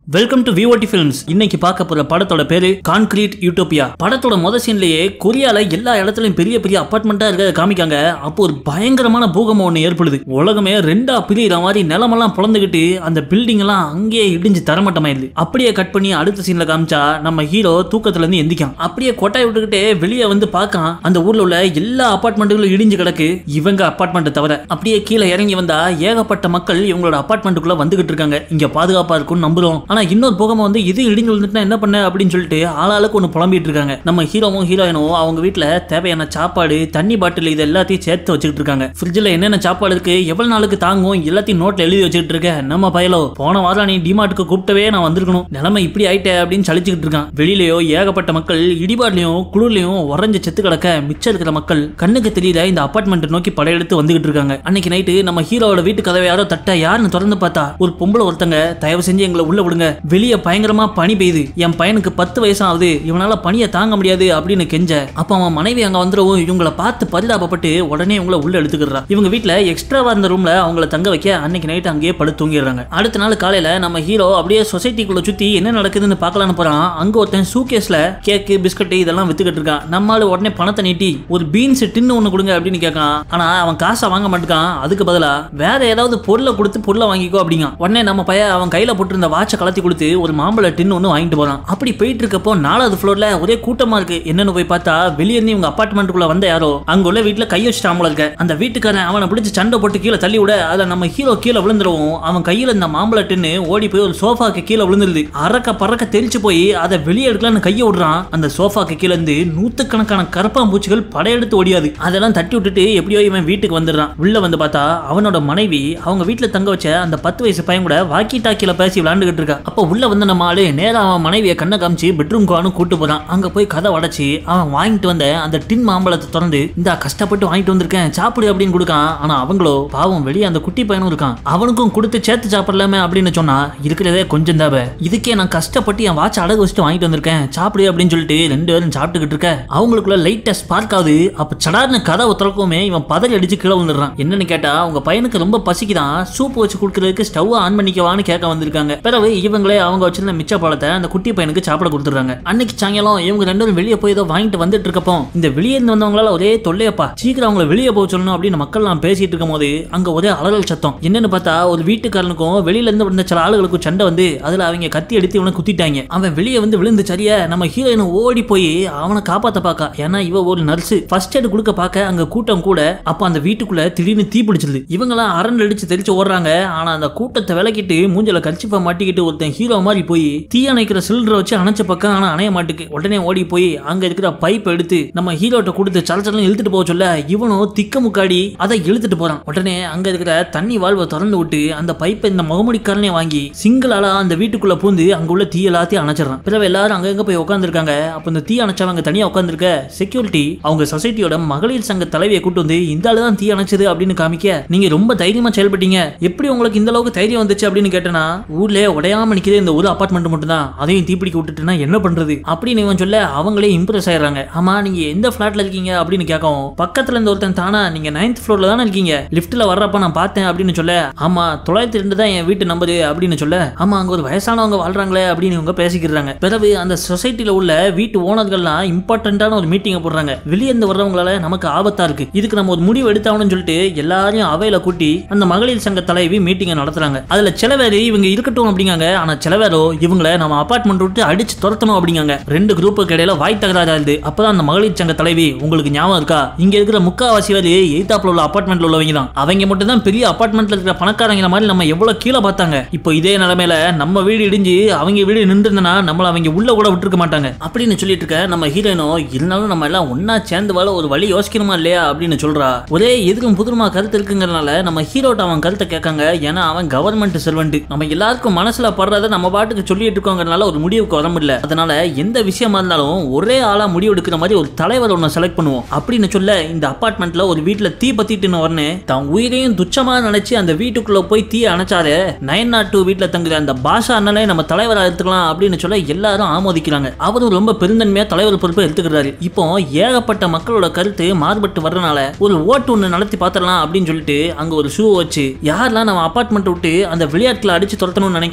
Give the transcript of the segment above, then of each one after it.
welcome to VOD films இன்னைக்கு பார்க்க போற படத்தோட பேரு கான்கிரீட் யூட்டோபியா படத்தோட முத சீன்லயே கொரியால எல்லா இடத்துலயும் பெரிய பெரிய அபார்ட்மெண்டா இருக்க காமிக்காங்க அப்போ ஒரு பயங்கரமான பூகம்பம் ஒண்ணு ஏற்படுது உலகமே ரெண்டா பிரியிற மாதிரி நிலமெல்லாம் பொழந்துகிட்டு அந்த பில்டிங் எல்லாம் அங்கேயே இடிஞ்சு தரமட்டமாயிருது அப்படியே கட் பண்ணி அடுத்த சீன்ல காமிச்சா நம்ம ஹீரோ தூக்கத்துல இருந்து எந்திக்கான் அப்படியே கொட்டாய் விட்டுக்கிட்டே வெளியே வந்து பார்க்கான் அந்த ஊர்ல உள்ள எல்லா அபார்ட்மெண்ட்டுகளும் இடிஞ்சு கிடக்கு இவங்க அபார்ட்மெண்ட் தவிர அப்படியே கீழே இறங்கி வந்தா ஏகப்பட்ட மக்கள் இவங்களோட அபார்ட்மெண்ட்டுக்குள்ள வந்துகிட்டு இருக்காங்க இங்க பாதுகாப்பா இருக்கும்னு நம்புறோம் ஆனா இன்னொரு போகாம வந்து இது இடிஞ்சு விழுந்துட்டுனா என்ன பண்ண அப்படின்னு சொல்லிட்டு ஆளாளுக்கு ஒன்று புலம்பிட்டு இருக்காங்க நம்ம ஹீரோவும் ஹீரோயினும் அவங்க வீட்ல தேவையான சாப்பாடு தண்ணி பாட்டில் இது எல்லாத்தையும் சேர்த்து வச்சுக்கிட்டு இருக்காங்க ஃப்ரிட்ஜில் என்னென்ன சாப்பாடு இருக்கு எவ்வளவு நாளுக்கு தாங்கும் எல்லாத்தையும் நோட்ல எழுதி வச்சுக்கிட்டு இருக்க நம்ம பயலோ போன வாரம் நீ டிமார்ட்டுக்கு கூப்பிட்டவே நான் வந்திருக்கணும் நிலைமை இப்படி ஆயிட்டே அப்படின்னு சலிச்சுக்கிட்டு இருக்கான் வெளியிலயோ ஏகப்பட்ட மக்கள் இடிபாட்லயும் குளிர்லயும் உறைஞ்சு செத்து கிடக்க மிச்சம் இருக்கிற மக்கள் கண்ணுக்கு தெரியல இந்த அபார்ட்மெண்ட் நோக்கி படையெடுத்து வந்துகிட்டு இருக்காங்க அன்னைக்கு நைட்டு நம்ம ஹீரோவோட வீட்டு கதவை யாரோ தட்ட யாருன்னு திறந்து பார்த்தா ஒரு பொம்பளை ஒருத்தங்க தயவு செஞ்சு எங்களை உள்ள விடுங்க வெளியே பயங்கரமா பனி பெய்யுது என் பையனுக்கு பத்து வயசு ஆகுது இவனால பனியை தாங்க முடியாது அப்படின்னு கெஞ்ச அப்ப அவன் மனைவி அங்க வந்துடவும் இவங்கள பார்த்து பரிதாபப்பட்டு உடனே இவங்கள உள்ள எடுத்துக்கிறா இவங்க வீட்ல எக்ஸ்ட்ராவா இருந்த ரூம்ல அவங்கள தங்க வைக்க அன்னைக்கு நைட் அங்கேயே படுத்து தூங்கிடுறாங்க அடுத்த நாள் காலையில நம்ம ஹீரோ அப்படியே சொசைட்டிக்குள்ள சுத்தி என்ன நடக்குதுன்னு பார்க்கலான்னு போறான் அங்க ஒருத்தன் சூகேஸ்ல கேக்கு பிஸ்கட் இதெல்லாம் வித்துக்கிட்டு இருக்கான் நம்மால உடனே பணத்தை நீட்டி ஒரு பீன்ஸ் டின்னு ஒண்ணு கொடுங்க அப்படின்னு கேட்கான் ஆனா அவன் காசை வாங்க மாட்டேங்கான் அதுக்கு பதிலா வேற ஏதாவது பொருளை கொடுத்து பொருளை வாங்கிக்கோ அப்படிங்க உடனே நம்ம பையன் அவன் கையில போட்டிருந்த வாட்சை கலத்தி கொடுத்து ஒரு மாம்பழ டின் ஒன்று வாங்கிட்டு போறான் அப்படி போயிட்டு இருக்கப்போ நாலாவது ஃப்ளோர்ல ஒரே கூட்டமா இருக்கு என்னன்னு போய் பார்த்தா வெளியே இருந்து இவங்க அபார்ட்மெண்ட்டுக்குள்ள வந்த யாரோ அங்க உள்ள வீட்டுல கை வச்சுட்டாமல இருக்க அந்த வீட்டுக்காரன் அவனை பிடிச்சு சண்டை போட்டு கீழே தள்ளி விட அதுல நம்ம ஹீரோ கீழே விழுந்துருவோம் அவன் கையில இந்த மாம்பழ டின்னு ஓடி போய் ஒரு சோஃபாக்கு கீழே விழுந்துருது அறக்க பறக்க தெரிச்சு போய் அதை வெளியே எடுக்கலாம்னு கையை விடுறான் அந்த சோஃபாக்கு கீழே இருந்து நூத்துக்கணக்கான கரப்பாம்பூச்சிகள் படையெடுத்து ஓடியாது அதெல்லாம் தட்டி விட்டுட்டு எப்படியோ இவன் வீட்டுக்கு வந்துடுறான் உள்ள வந்து பார்த்தா அவனோட மனைவி அவங்க வீட்டுல தங்க வச்ச அந்த பத்து வயசு பையன் கூட வாக்கி டாக்கில பேசி விளையாண்டுகிட்டு இருக்கா அப்ப உள்ள வந்த நம்ம ஆளு நேரா அவன் மனைவியை கண்ணை காமிச்சு பெட்ரூம் கானு கூட்டு போறான் அங்க போய் கதை உடைச்சு அவன் வாங்கிட்டு வந்த அந்த டின் மாம்பழத்தை திறந்து இந்த கஷ்டப்பட்டு வாங்கிட்டு வந்திருக்கேன் சாப்பிடு அப்படின்னு கொடுக்கான் ஆனா அவங்களோ பாவம் வெளியே அந்த குட்டி பையனும் இருக்கான் அவனுக்கும் கொடுத்து சேர்த்து சாப்பிடலாமே அப்படின்னு சொன்னா இருக்கிறதே கொஞ்சம் தாவ இதுக்கே நான் கஷ்டப்பட்டு என் வாட்ச் அடகு வச்சுட்டு வாங்கிட்டு வந்திருக்கேன் சாப்பிடு அப்படின்னு சொல்லிட்டு ரெண்டு பேரும் சாப்பிட்டுக்கிட்டு இருக்க அவங்களுக்குள்ள லைட்டா ஸ்பார்க் ஆகுது அப்ப சடார்னு கதவை திறக்கவுமே இவன் பதறி அடிச்சு கீழே வந்துடுறான் என்னன்னு கேட்டா அவங்க பையனுக்கு ரொம்ப பசிக்குதான் சூப் வச்சு கொடுக்கறதுக்கு ஸ்டவ் ஆன் பண்ணிக்கவான்னு கேட்க வந்திருக்காங்க பிறகு இவங்களே அவங்க வச்சிருந்த மிச்ச பழத்தை அந்த குட்டி பையனுக்கு சாப்பிட கொடுத்துறாங்க அன்னைக்கு சாயங்காலம் இவங்க ரெண்டு பேரும் வெளியே போய் ஏதோ வாங்கிட்டு வந்துட்டு இருக்கப்போ இந்த வெளியே இருந்து வந்தவங்களால ஒரே தொல்லையப்பா சீக்கிரம் அவங்கள வெளியே போக சொல்லணும் அப்படின்னு மக்கள் நான் பேசிட்டு இருக்கும் போது அங்க ஒரே அலறல் சத்தம் என்னன்னு பார்த்தா ஒரு வீட்டுக்காரனுக்கும் வெளியில இருந்து வந்த சில ஆளுகளுக்கும் சண்டை வந்து அதுல அவங்க கத்தி எடுத்து இவனை குத்திட்டாங்க அவன் வெளியே வந்து விழுந்து சரியா நம்ம ஹீரோயின் ஓடி போய் அவனை காப்பாத்த பாக்கா ஏன்னா இவ ஒரு நர்ஸ் ஃபர்ஸ்ட் எய்ட் கொடுக்க பார்க்க அங்க கூட்டம் கூட அப்ப அந்த வீட்டுக்குள்ள திடீர்னு தீ பிடிச்சிருது இவங்களாம் அரண்டு அடிச்சு தெரிச்சு ஓடுறாங்க ஆனா அந்த கூட்டத்தை விலக்கிட்டு மூஞ்சல கர்ச்சிப்பா மாட்டிக்கிட்டு ஒருத்தன் ஹீரோ மாதிரி போய் தீ அணைக்கிற சிலிண்டரை வச்சு அணைச்ச பக்கம் ஆனா அணைய மாட்டுக்கு உடனே ஓடி போய் அங்க இருக்கிற பைப் எடுத்து நம்ம ஹீரோட்ட கொடுத்து சலச்சலம் இழுத்துட்டு போக சொல்ல இவனும் திக்க முக்காடி அதை இழுத்துட்டு போறான் உடனே அங்க இருக்கிற தண்ணி வாழ்வை திறந்து விட்டு அந்த பைப்பை இந்த முகமுடிக்காரனே வாங்கி சிங்கிள் ஆளா அந்த வீட்டுக்குள்ள பூந்து அங்க உள்ள தீ எல்லாத்தையும் அணைச்சிடறான் பிறகு எல்லாரும் அங்கங்க போய் உட்காந்துருக்காங்க அப்ப இந்த தீ அணைச்சவங்க தனியா உட்காந்துருக்க செக்யூரிட்டி அவங்க சொசைட்டியோட மகளிர் சங்க தலைவியை கூட்டு வந்து இந்த ஆளு தான் தீ அணைச்சது அப்படின்னு காமிக்க நீங்க ரொம்ப தைரியமா செயல்பட்டீங்க எப்படி உங்களுக்கு இந்த அளவுக்கு தைரியம் வந்துச்சு அப்படின்னு கேட்டனா ஊர்ல உடையாம நிக்கிறது இந்த ஒரு அபார்ட்மெண்ட் மட்டும் தான் அதையும் தீப்பிடிக்க விட்டுட்டுனா என்ன பண்றது அப்படின்னு இவன் சொல்ல அவங்களே இம்ப்ரெஸ் ஆயிடுறாங்க ஆமா நீங்க எந்த ஃபிளாட்ல இருக்கீங்க அப்படின்னு கேட்கவும் பக்கத்துல இருந்த ஒருத்தன் தானா நீங்க நைன்த் ஃப்ளோர்ல தானே இருக்கீங்க லிஃப்ட்ல வர்றப்ப நான் பார்த்தேன் அப்படின்னு சொல்ல ஆமா தொள்ளாயிரத்தி ரெண்டு தான் என் வீட்டு நம்பரு அப்படின்னு சொல்ல ஆமா அங்க ஒரு வயசானவங்க வாழ்றாங்களே அப்படின்னு இவங்க பேசிக்கிறாங்க பிறகு அந்த சொசைட்டில உள்ள வீட்டு ஓனர்கள்லாம் இம்பார்ட்டன்டான ஒரு மீட்டிங்கை போடுறாங்க வெளியே இருந்து வர்றவங்களால நமக்கு ஆபத்தா இருக்கு இதுக்கு நம்ம ஒரு முடிவு எடுத்தாகணும்னு சொல்லிட்டு எல்லாரையும் அவையில கூட்டி அந்த மகளிர் சங்க தலைவி மீட்டிங்கை நடத்துறாங்க அதுல சில பேர் இவங்க இருக்கட்டும் அப்படிங்காங்க ஆனா சில பேரோ இவங்கள நம்ம அபார்ட்மெண்ட் விட்டு அடிச்சு துரத்தணும் அப்படிங்காங்க ரெண்டு குரூப்புக்கு இடையில வாய் தகராறு ஆகுது அப்பதான் அந்த மகளிர் சங்க தலைவி உங்களுக்கு ஞாபகம் இருக்கா இங்க இருக்கிற முக்காவாசி பேர் எய்தாப்ல உள்ள அபார்ட்மெண்ட்ல உள்ளவங்க தான் அவங்க மட்டும் தான் பெரிய அபார்ட்மெண்ட்ல இருக்கிற பணக்காரங்க மாதிரி நம்ம எவ்வளவு கீழே பார்த்தாங்க இப்போ இதே நிலைமையில நம்ம வீடு இடிஞ்சு அவங்க வீடு நின்றுருந்தனா நம்மள அவங்க உள்ள கூட விட்டுருக்க மாட்டாங்க அப்படின்னு சொல்லிட்டு இருக்க நம்ம ஹீரோயினோ இருந்தாலும் நம்ம எல்லாம் ஒன்னா சேர்ந்து வாழ ஒரு வழி யோசிக்கணுமா இல்லையா அப்படின்னு சொல்றா ஒரே எதுக்கும் புதுமா கருத்து இருக்குங்கிறனால நம்ம ஹீரோட்ட அவன் கருத்தை கேட்காங்க ஏன்னா அவன் கவர்மெண்ட் செல்வெண்ட் நம்ம எல்லாருக்கும் மனசுல படுறத நம்ம பாட்டுக்கு சொல்லிட்டு இருக்கோங்கிறனால ஒரு முடிவுக்கு வர முடியல அதனால எந்த விஷயமா இருந்தாலும் ஒரே ஆளா முடிவு எடுக்கிற மாதிரி ஒரு தலைவர் ஒன்று செலக்ட் பண்ணுவோம் அப்படின்னு சொல்ல இந்த அபார்ட்மெண்ட்ல ஒரு வீட்டுல தீ பத்திட்டுன்னு வரனே தான் உயிரையும் துச்சமா நினைச்சு அந்த வீட்டுக்குள்ள போய் தீ அணைச்சாரு நயன் நாட் டூ வீட்டுல தங்குற அந்த பாஷா அண்ணனே நம்ம தலைவரா எடுத்துக்கலாம் அப்படின்னு சொல்ல எல்லாரும் ஆமோதிக்கிறாங்க அவரும் ரொம்ப பெருந்தன்மையா தலைவர் பொறுப்பை எடுத்துக்கிறாரு இப்போ ஏகப்பட்ட மக்களோட கருத்து மாறுபட்டு வர்றனால ஒரு ஓட்டு ஒன்று நடத்தி பார்த்துடலாம் அப்படின்னு சொல்லிட்டு அங்க ஒரு ஷூ வச்சு யாரெல்லாம் நம்ம அபார்ட்மெண்ட் விட்டு அந்த விளையாட்டுல அடிச்சு துரத்தணும்னு நினைக்கிறீங்களோ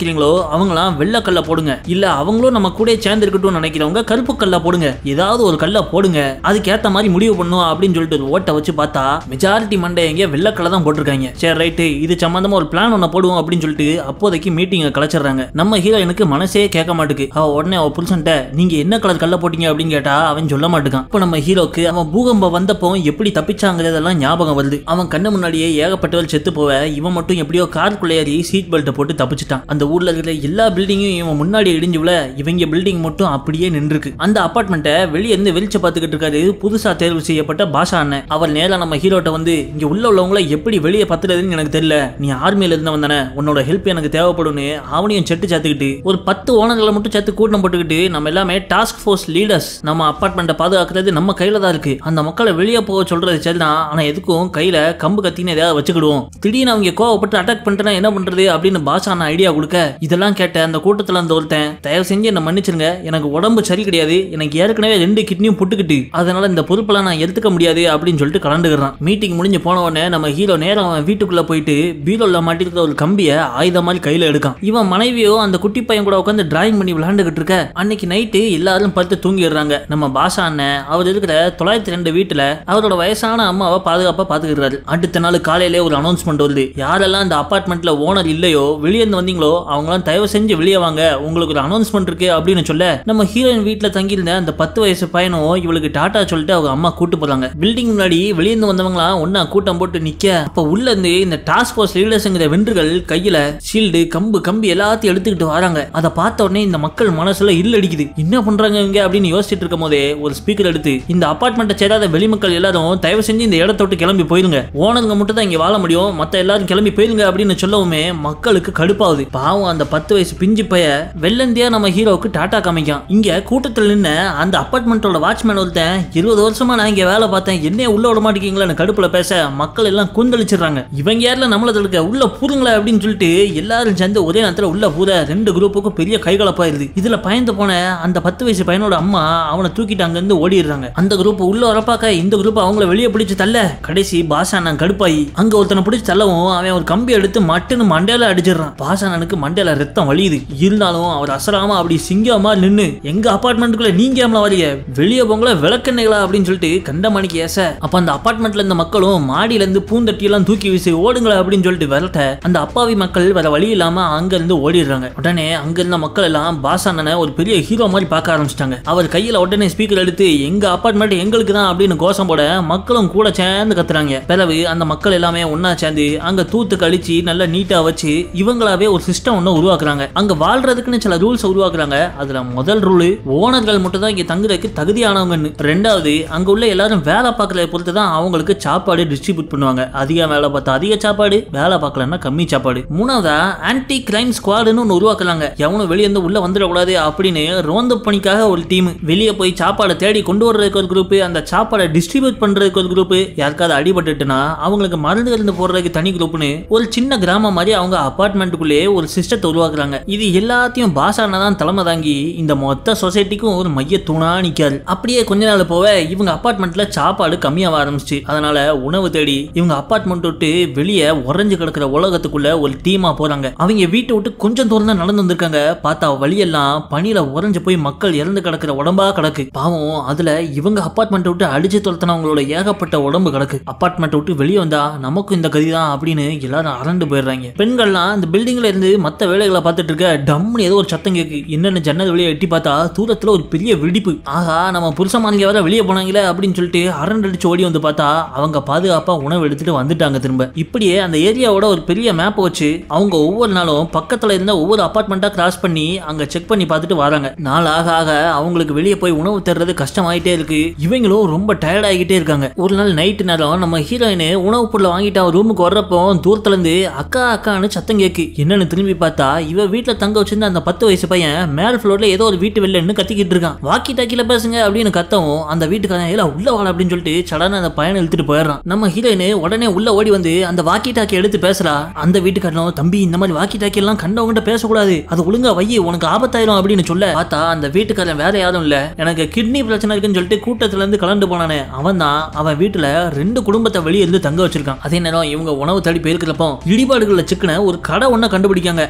அவங்களாம் வெள்ளை கல்ல போடுங்க இல்ல அவங்களும் நம்ம கூட சேர்ந்து இருக்கட்டும் நினைக்கிறவங்க கருப்பு கல்ல போடுங்க ஏதாவது ஒரு கல்ல போடுங்க அதுக்கேத்த மாதிரி முடிவு பண்ணும் அப்படின்னு சொல்லிட்டு ஒரு ஓட்டை வச்சு பார்த்தா மெஜாரிட்டி மண்டை எங்க வெள்ளை கல்ல தான் போட்டிருக்காங்க சரி ரைட்டு இது சம்பந்தமா ஒரு பிளான் ஒண்ணு போடுவோம் அப்படின்னு சொல்லிட்டு அப்போதைக்கு மீட்டிங்கை கலைச்சிடுறாங்க நம்ம ஹீரோயினுக்கு மனசே கேட்க மாட்டுக்கு அவ உடனே அவ புருஷன்ட்ட நீங்க என்ன கலர் கல்ல போட்டீங்க அப்படின்னு கேட்டா அவன் சொல்ல மாட்டுக்கான் இப்போ நம்ம ஹீரோக்கு அவன் பூகம்பம் வந்தப்போ எப்படி தப்பிச்சாங்கிறதெல்லாம் ஞாபகம் வருது அவன் கண்ணு முன்னாடியே ஏகப்பட்டவர் செத்து போவ இவன் மட்டும் எப்படியோ காருக்குள்ள ஏறி சீட் பெல்ட்டை போட்டு தப்பிச்சிட்டான் அந்த ஊர்ல இருக்கிற எல்லா பில்டிங்கும் இவன் முன்னாடி இடிஞ்சுல இவங்க பில்டிங் மட்டும் அப்படியே நின்றுருக்கு அந்த அபார்ட்மெண்ட்டை வெளியே இருந்து வெளிச்ச பார்த்துக்கிட்டு இருக்காரு புதுசா தேர்வு செய்யப்பட்ட பாஷா அண்ணன் அவர் நேரா நம்ம ஹீரோட்ட வந்து இங்க உள்ள உள்ளவங்கள எப்படி வெளியே பத்துறதுன்னு எனக்கு தெரியல நீ ஆர்மியில இருந்தவன் தானே உன்னோட ஹெல்ப் எனக்கு தேவைப்படும்னு அவனையும் செட்டு சேர்த்துக்கிட்டு ஒரு பத்து ஓனர்களை மட்டும் சேர்த்து கூட்டம் போட்டுக்கிட்டு நம்ம எல்லாமே டாஸ்க் ஃபோர்ஸ் லீடர்ஸ் நம்ம அபார்ட்மெண்ட்டை பாதுகாக்கிறது நம்ம கையில தான் இருக்கு அந்த மக்களை வெளியே போக சொல்றது சரிதான் ஆனா எதுக்கும் கையில கம்பு கத்தின்னு ஏதாவது வச்சுக்கிடுவோம் திடீர்னு அவங்க கோவப்பட்டு அட்டாக் பண்ணிட்டா என்ன பண்றது அப்படின்னு பாஷா நான் ஐடியா கொடுக்க இதெல்லாம் கேட்ட அந்த கூட்டத்துல அந்த ஒருத்தன் தயவு செஞ்சு என்ன மன்னிச்சிருங்க எனக்கு உடம்பு சரி கிடையாது எனக்கு ஏற்கனவே ரெண்டு கிட்னியும் புட்டுக்கிட்டு அதனால இந்த பொறுப்பெல்லாம் நான் எடுத்துக்க முடியாது அப்படின்னு சொல்லிட்டு கலந்துக்கிறான் மீட்டிங் முடிஞ்சு போன உடனே நம்ம ஹீரோ நேரம் அவன் வீட்டுக்குள்ள போயிட்டு பீரோல மாட்டிருக்கிற ஒரு கம்பியை ஆயுதம் மாதிரி கையில எடுக்கான் இவன் மனைவியோ அந்த குட்டி பையன் கூட உட்காந்து டிராயிங் பண்ணி விளையாண்டுகிட்டு இருக்க அன்னைக்கு நைட்டு எல்லாரும் படுத்து தூங்கிடுறாங்க நம்ம பாஷா அண்ணன் அவர் இருக்கிற தொள்ளாயிரத்தி ரெண்டு வீட்டுல அவரோட வயசான அம்மாவை பாதுகாப்பா பாத்துக்கிறாரு அடுத்த நாள் காலையிலே ஒரு அனௌன்ஸ்மெண்ட் வருது யாரெல்லாம் இந்த அபார்ட்மெண்ட்ல ஓனர் இல்லையோ வெளியே இருந்து வந்தீங்களோ அவங்களாம் தயவு செஞ்சு வெளியே வாங்க உங்களுக்கு ஒரு அனௌன்ஸ்மெண்ட் இருக்கு அப்படின்னு சொல்ல நம்ம ஹீரோயின் வீட்டுல தங்கியிருந்த அந்த பத்து வயசு பையனும் இவளுக்கு டாட்டா சொல்லிட்டு அவங்க அம்மா கூட்டு போறாங்க பில்டிங் முன்னாடி வெளியே இருந்து வந்தவங்களாம் ஒன்னா கூட்டம் போட்டு நிக்க அப்ப உள்ள இருந்து இந்த டாஸ்க் ஃபோர்ஸ் லீடர்ஸ்ங்கிற வென்றுகள் கையில ஷீல்டு கம்பு கம்பி எல்லாத்தையும் எடுத்துக்கிட்டு வராங்க அதை பார்த்த உடனே இந்த மக்கள் மனசுல இல்ல அடிக்குது என்ன பண்றாங்க இவங்க அப்படின்னு யோசிச்சுட்டு இருக்கும் போதே ஒரு ஸ்பீக்கர் எடுத்து இந்த அபார்ட்மெண்ட்டை சேராத வெளிமக்கள் எல்லாரும் தயவு செஞ்சு இந்த இடத்த விட்டு கிளம்பி போயிருங்க ஓனருங்க மட்டும் தான் இங்க வாழ முடியும் மத்த எல்லாரும் கிளம்பி போயிருங்க அப்படின்னு சொல்லவுமே மக்களுக்கு கடுப்பாகுது பாவம் அந்த பத்து வயசு பிஞ்சு பைய வெள்ளந்தியா நம்ம ஹீரோவுக்கு டாட்டா காமிக்கான் இங்க கூட்டத்தில் நின்று அந்த அபார்ட்மெண்ட்டோட வாட்ச்மேன் ஒருத்தன் இருபது வருஷமா நான் இங்க வேலை பார்த்தேன் என்ன உள்ள விட மாட்டேங்கீங்களான்னு கடுப்புல பேச மக்கள் எல்லாம் குந்தளிச்சிடுறாங்க இவங்க யாரில் நம்மள தடுக்க உள்ள பூருங்களா அப்படின்னு சொல்லிட்டு எல்லாரும் சேர்ந்து ஒரே நேரத்துல உள்ள பூர ரெண்டு குரூப்புக்கும் பெரிய கைகலப்பாயிருது இதுல பயந்து போன அந்த பத்து வயசு பையனோட அம்மா அவனை தூக்கிட்டு அங்க இருந்து ஓடிடுறாங்க அந்த குரூப் உள்ள வரப்பாக்க இந்த குரூப் அவங்கள வெளியே பிடிச்சு தள்ள கடைசி பாஷானன் கடுப்பாயி அங்க ஒருத்தனை பிடிச்சு தள்ளவும் அவன் ஒரு கம்பி எடுத்து மட்டுன்னு மண்டையில அடிச்சிடுறான் பாஷானனுக்கு மண்டையில ரத்தம் வலியுது இருந்தாலும் அவர் அசராம அப்படி சிங்கமா நின்னு எங்க அபார்ட்மெண்ட்டுக்குள்ள நீங்க ஏம்ல வரீங்க வெளியே போங்கள விளக்கெண்ணைகளா அப்படின்னு சொல்லிட்டு கண்டமணிக்கு ஏச அப்ப அந்த அபார்ட்மெண்ட்ல இருந்த மக்களும் மாடியில இருந்து பூந்தட்டி எல்லாம் தூக்கி வீசி ஓடுங்களா அப்படின்னு சொல்லிட்டு விரட்ட அந்த அப்பாவி மக்கள் வேற வழி இல்லாம அங்க இருந்து ஓடிடுறாங்க உடனே அங்க இருந்த மக்கள் எல்லாம் பாஸ் அண்ணனை ஒரு பெரிய ஹீரோ மாதிரி பார்க்க ஆரம்பிச்சிட்டாங்க அவர் கையில உடனே ஸ்பீக்கர் எடுத்து எங்க அபார்ட்மெண்ட் எங்களுக்கு தான் அப்படின்னு கோஷம் போட மக்களும் கூட சேர்ந்து கத்துறாங்க பிறகு அந்த மக்கள் எல்லாமே ஒண்ணா சேர்ந்து அங்க தூத்து கழிச்சு நல்லா நீட்டா வச்சு இவங்களாவே ஒரு சிஸ்டம் ஒன்று உருவாக்குறாங்க அங்க வாழ்றதுக்குன்னு சில ரூல்ஸ் உருவாக்குறாங்க அதுல முதல் ரூல் ஓனர்கள் மட்டும் தான் இங்க தங்குறதுக்கு தகுதியானவங்கன்னு ரெண்டாவது அங்க உள்ள எல்லாரும் வேலை பார்க்கறத பொறுத்து தான் அவங்களுக்கு சாப்பாடு டிஸ்ட்ரிபியூட் பண்ணுவாங்க அதிக வேலை பார்த்தா அதிக சாப்பாடு வேலை பார்க்கலன்னா கம்மி சாப்பாடு மூணாவதா ஆன்டி கிரைம் ஸ்குவாடுன்னு ஒன்று உருவாக்குறாங்க எவனும் வெளியே இருந்து உள்ள வந்துடக்கூடாது அப்படின்னு ரோந்து பணிக்காக ஒரு டீம் வெளியே போய் சாப்பாடை தேடி கொண்டு வர்றதுக்கு ஒரு குரூப் அந்த சாப்பாடை டிஸ்ட்ரிபியூட் பண்றதுக்கு ஒரு குரூப் யாருக்காவது அடிபட்டுட்டுனா அவங்களுக்கு மருந்து இருந்து போடுறதுக்கு தனி குரூப்னு ஒரு சின்ன கிராமம் மாதிரி அவங்க அபார்ட்மெண்ட்டுக்குள்ளே ஒரு சிஸ்டத்தை உருவாக்குறாங்க இது எல்லாத்தையும் பாசான தான் தலைமை தாங்கி இந்த மொத்த சொசைட்டிக்கும் ஒரு மைய தூணா நிக்காரு அப்படியே கொஞ்ச நாள் போக இவங்க அபார்ட்மெண்ட்ல சாப்பாடு கம்மியாக ஆரம்பிச்சு அதனால உணவு தேடி இவங்க அபார்ட்மெண்ட் விட்டு வெளியே உறைஞ்சு கிடக்கிற உலகத்துக்குள்ள ஒரு டீமா போறாங்க அவங்க வீட்டை விட்டு கொஞ்சம் தூரம் தான் நடந்து வந்திருக்காங்க பார்த்தா வழியெல்லாம் பனியில உறைஞ்சு போய் மக்கள் இறந்து கிடக்கிற உடம்பா கிடக்கு பாவம் அதுல இவங்க அபார்ட்மெண்ட் விட்டு அடிச்சு துரத்தினவங்களோட ஏகப்பட்ட உடம்பு கிடக்கு அபார்ட்மெண்ட் விட்டு வெளியே வந்தா நமக்கும் இந்த கதி தான் அப்படின்னு எல்லாரும் அரண்டு போயிடுறாங்க பெண்கள்லாம் இந்த பில்டிங்ல இருந்து மத்த வேலைகளை பார்த்துட்டு இருக்க டம்னு ஏதோ ஒரு சத்தம் கேக்கு என்னன்னு ஜன்னல் வெளியே எட்டி பார்த்தா தூரத்துல ஒரு பெரிய வெடிப்பு ஆகா நம்ம புருஷமானிங்க வர வெளியே போனாங்களே அப்படின்னு சொல்லிட்டு அரண்டு அடிச்சு ஓடி வந்து பார்த்தா அவங்க பாதுகாப்பா உணவு எடுத்துட்டு வந்துட்டாங்க திரும்ப இப்படியே அந்த ஏரியாவோட ஒரு பெரிய மேப் வச்சு அவங்க ஒவ்வொரு நாளும் பக்கத்துல இருந்த ஒவ்வொரு அபார்ட்மெண்ட்டா கிராஸ் பண்ணி அங்க செக் பண்ணி பார்த்துட்டு வராங்க நாள் ஆக ஆக அவங்களுக்கு வெளியே போய் உணவு தர்றது கஷ்டமாயிட்டே இருக்கு இவங்களும் ரொம்ப டயர்ட் ஆகிட்டே இருக்காங்க ஒரு நாள் நைட்டு நேரம் நம்ம ஹீரோயின் உணவு பொருளை வாங்கிட்டு அவன் ரூமுக்கு வர்றப்போ தூரத்துல இருந்து அக்கா அக்கான்னு சத்தம் கேக்கு என்னன்னு திரும்பி பார்த்தா இவ வீட்டுல தங்க வச்சிருந்த அந்த பத்து வயசு பையன் மேல் ஃப்ளோர்ல ஏதோ ஒரு வீட்டு வெளில கத்திக்கிட்டு இருக்கான் வாக்கி டாக்கில பேசுங்க அப்படின்னு கத்தவும் அந்த வீட்டுக்காரன் ஏல உள்ள வாழ அப்படின்னு சொல்லிட்டு சடனா அந்த பையனை இழுத்துட்டு போயிடுறான் நம்ம ஹீரோயின் உடனே உள்ள ஓடி வந்து அந்த வாக்கி டாக்கி எடுத்து பேசுறா அந்த வீட்டுக்காரனும் தம்பி இந்த மாதிரி வாக்கி டாக்கி எல்லாம் கண்டவங்கிட்ட பேசக்கூடாது அது ஒழுங்கா வை உனக்கு ஆபத்தாயிரும் அப்படின்னு சொல்ல பார்த்தா அந்த வீட்டுக்காரன் வேற யாரும் இல்ல எனக்கு கிட்னி பிரச்சனை இருக்குன்னு சொல்லிட்டு கூட்டத்துல இருந்து கலந்து போனானே அவன் தான் அவன் வீட்டுல ரெண்டு குடும்பத்தை வெளியே இருந்து தங்க வச்சிருக்கான் அதே நேரம் இவங்க உணவு தேடி போயிருக்கிறப்போ இடிபாடுகள்ல சிக்கின ஒரு கடை ஒண்ண கண்டுபிடிக்காங்க அந்த கடை